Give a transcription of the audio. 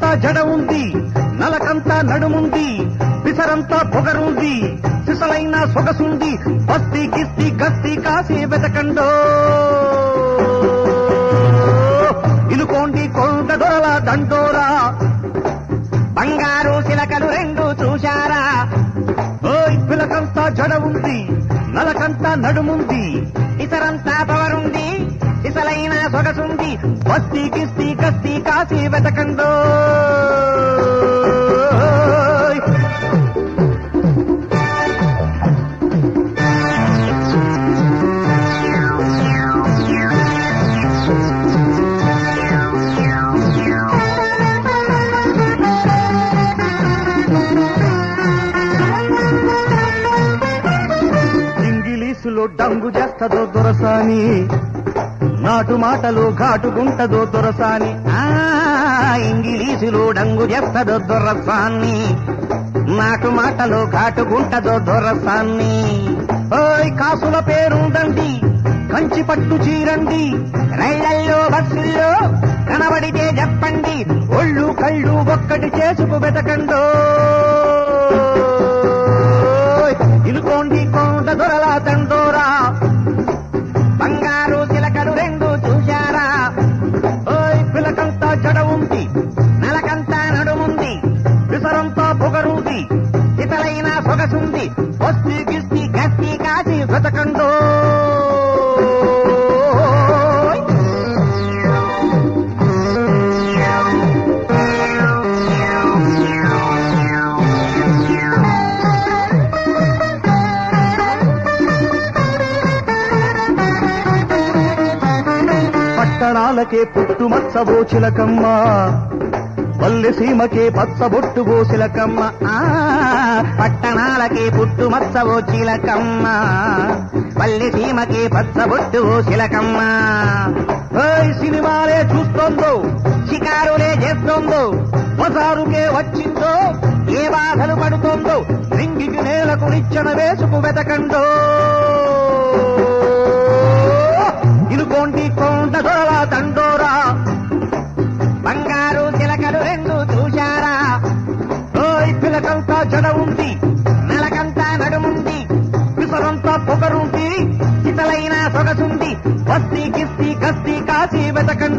పిలకంతా జడ ఉంది నలకంతా నడుముంది పిసరంతా పొగరుంది సిసలైన సొగసుంది బస్తీ కిస్తీ గస్తీ కాసి వెతకండో ఇలుకోండి కొండ దొరల దండోరా బంగారు శిలకలు రెండు చూశారా ఓయ్ పిలకంతా జడ ఉంది నలకంతా నడుముంది ఇతరంతా పవరుంది ఇసలైన సొగసుంది బస్తీ కిస్తీ కస్తీ కాసి వెతకండో ఇంగిలీసులో డంగు చేస్తదో దొరసాని నాటు మాటలు ఘాటుగుంటదో దొరసాని ఆ ఇంగిలీసులు డంగు చేస్తదో దొరసాన్ని నాటు మాటలు కాటుకుంటదో దొరసాన్ని ఓయ్ కాసుల పేరుందండి కంచి పట్టు చీరండి రైళ్లల్లో బస్సుల్లో కనబడితే చెప్పండి ఒళ్ళు కళ్ళు ఒక్కటి చేసుకు వెతకండో ఇలుకోండి కొండ దొరల తండోరా బంగారు చిలకలు రెండు చూశారా ఓయ్ పిలకంతా జడ ఉంది నెలకంతా నడుముంది విసరంతా పొగరుంది ఇతలైన సొగసుంది బస్తీ గిస్తీ గస్తీ కాసి వెతకండో పట్టణాలకే పుట్టుమచ్చవో చిలకమ్మ పల్లె సీమకే పచ్చబొట్టువో చిలకమ్మ ఆ పట్టణాలకి పుట్టుమచ్చవో చిలకమ్మ పల్లె సీమకి పచ్చబొట్టు చిలకమ్మ ఓయ్ సినిమాలే చూస్తోందో షికారులే చేస్తోందో బజారుకే వచ్చిందో ఏ బాధలు పడుతోందో రింగికి నేలకు నిచ్చెన వేసుకు వెతకండో ఇనుకోండి కొండ దొరల దండోరా బంగారు చిలకలు రెండు చూశారా ఓయ్ పిలకంతా జడ ఉంది నెలకంతా నడుముంది పిసరంతా పొగరుంది ఇతలైన సొగసుంది బస్తీ కిస్తీ కస్తీ కాసి వెతకండి